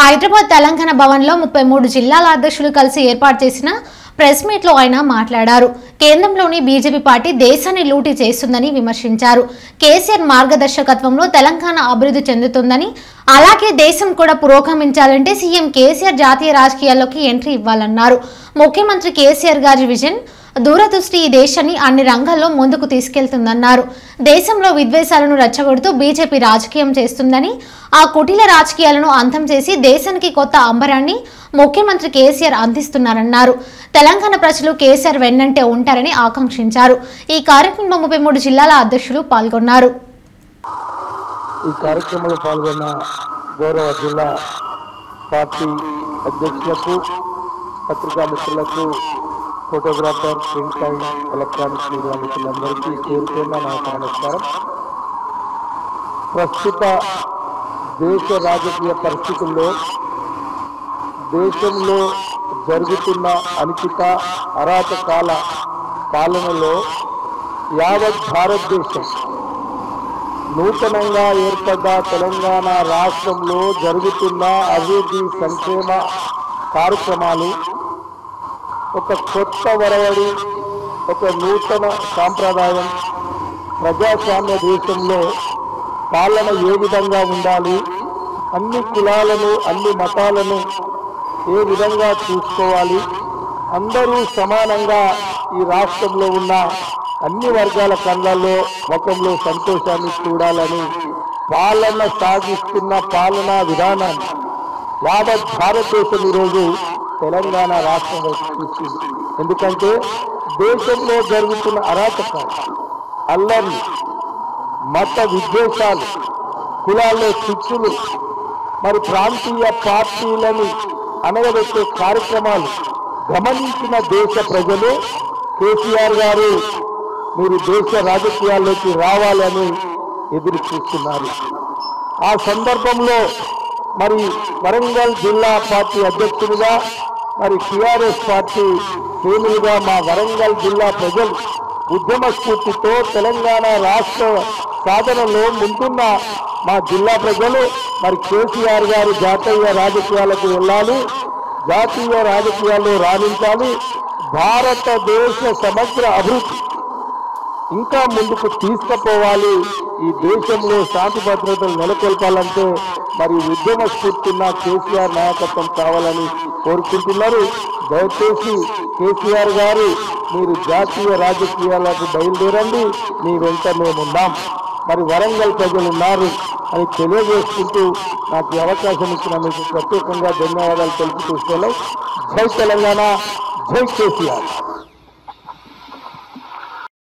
హైదరాబాద్ తెలంగాణ భవన్లో ముప్పై మూడు జిల్లాల అధ్యక్షులు కలిసి ఏర్పాటు చేసిన ప్రెస్ మీట్లో ఆయన మాట్లాడారు కేంద్రంలోని బీజేపీ పార్టీ దేశాన్ని లూటీ చేస్తుందని విమర్శించారు కేసీఆర్ మార్గదర్శకత్వంలో తెలంగాణ అభివృద్ధి చెందుతుందని అలాగే దేశం కూడా పురోగమించాలంటే సీఎం కేసీఆర్ జాతీయ రాజకీయాల్లోకి ఎంట్రీ ఇవ్వాలన్నారు ముఖ్యమంత్రి కేసీఆర్ గారి విజన్ దూరదృష్టి ఈ దేశాన్ని అన్ని రంగాల్లో ముందుకు తీసుకెళ్తుందన్నారు దేశంలో విద్వేషాలను రెచ్చగొడుతూ బీజేపీ రాజకీయం చేస్తుందని ఆ కుటిల రాజకీయాలను అంతం చేసి దేశానికి కొత్త అంబరాన్ని ముఖ్యమంత్రి కేసీఆర్ అందిస్తున్నారన్నారు తెలంగాణ ప్రజలు కేసీఆర్ వెన్నంటే ఉంటారని ఆకాంక్షించారు ఈ కార్యక్రమంలో ముప్పై మూడు జిల్లాల అధ్యక్షులు పాల్గొన్నారు ఈ కార్యక్రమంలో పాల్గొన్న గౌరవ జిల్లా పార్టీ అధ్యక్షులకు పత్రికా మిత్రులకు photographer print and electronic media మిత్రులందరికీ చేరుకున్న నా యొక్క నమస్కారం ప్రస్తుత దేశ రాజకీయ పరిస్థితుల్లో దేశంలో జరుగుతున్న అనిచిత అరాచకాల పాలనలో యావత్ భారతదేశం నూతనంగా ఏర్పడ్డ తెలంగాణ రాష్ట్రంలో జరుగుతున్న అభివృద్ధి సంక్షేమ కార్యక్రమాలు ఒక కొత్త వరవడి ఒక నూతన సాంప్రదాయం ప్రజాస్వామ్య దేశంలో పాలన ఏ విధంగా ఉండాలి అన్ని కులాలను అన్ని మతాలను ఏ విధంగా చూసుకోవాలి అందరూ సమానంగా ఈ రాష్ట్రంలో ఉన్న అన్ని వర్గాల కళ్ళల్లో ముఖంలో సంతోషాన్ని చూడాలని పాలన సాగిస్తున్న పాలనా విధానాన్ని యావత్ భారతదేశం ఈరోజు తెలంగాణ రాష్ట్రం వైపు చూస్తుంది ఎందుకంటే దేశంలో జరుగుతున్న అరాచకాలు అల్లర్లు మత విద్వేషాలు కులాల్లో చిచ్చులు మరి ప్రాంతీయ పార్టీలను అనగబెట్టే కార్యక్రమాలు గమనించిన దేశ ప్రజలు కేసీఆర్ గారు మీరు దేశ రాజకీయాల్లోకి రావాలని ఎదురు చూస్తున్నారు ఆ సందర్భంలో మరి వరంగల్ జిల్లా పార్టీ అధ్యక్షుడిగా మరి టిఆర్ఎస్ పార్టీ శ్రేణులుగా మా వరంగల్ జిల్లా ప్రజలు ఉద్యమ స్ఫూర్తితో తెలంగాణ రాష్ట్ర సాధనలో ముందున్న మా జిల్లా ప్రజలు మరి కేసీఆర్ గారు జాతీయ రాజకీయాలకు వెళ్ళాలి జాతీయ రాజకీయాల్లో రాణించాలి భారతదేశ సమగ్ర అభివృద్ధి ఇంకా ముందుకు తీసుకుపోవాలి ఈ దేశంలో శాంతి భద్రతలు నెలకొల్పాలంటే మరి ఉద్యమ స్ఫూర్తిన్న కేసీఆర్ నాయకత్వం కావాలని కోరుకుంటున్నారు దయచేసి కేసీఆర్ గారు మీరు జాతీయ రాజకీయాలకు బయలుదేరండి మీ వెంట మేమున్నాం మరి వరంగల్ ప్రజలు ఉన్నారు అని తెలియజేసుకుంటూ నాకు ఈ అవకాశం ఇచ్చిన మీకు ప్రత్యేకంగా ధన్యవాదాలు తెలుపుతూ సెలవు జై తెలంగాణ జై కేసీఆర్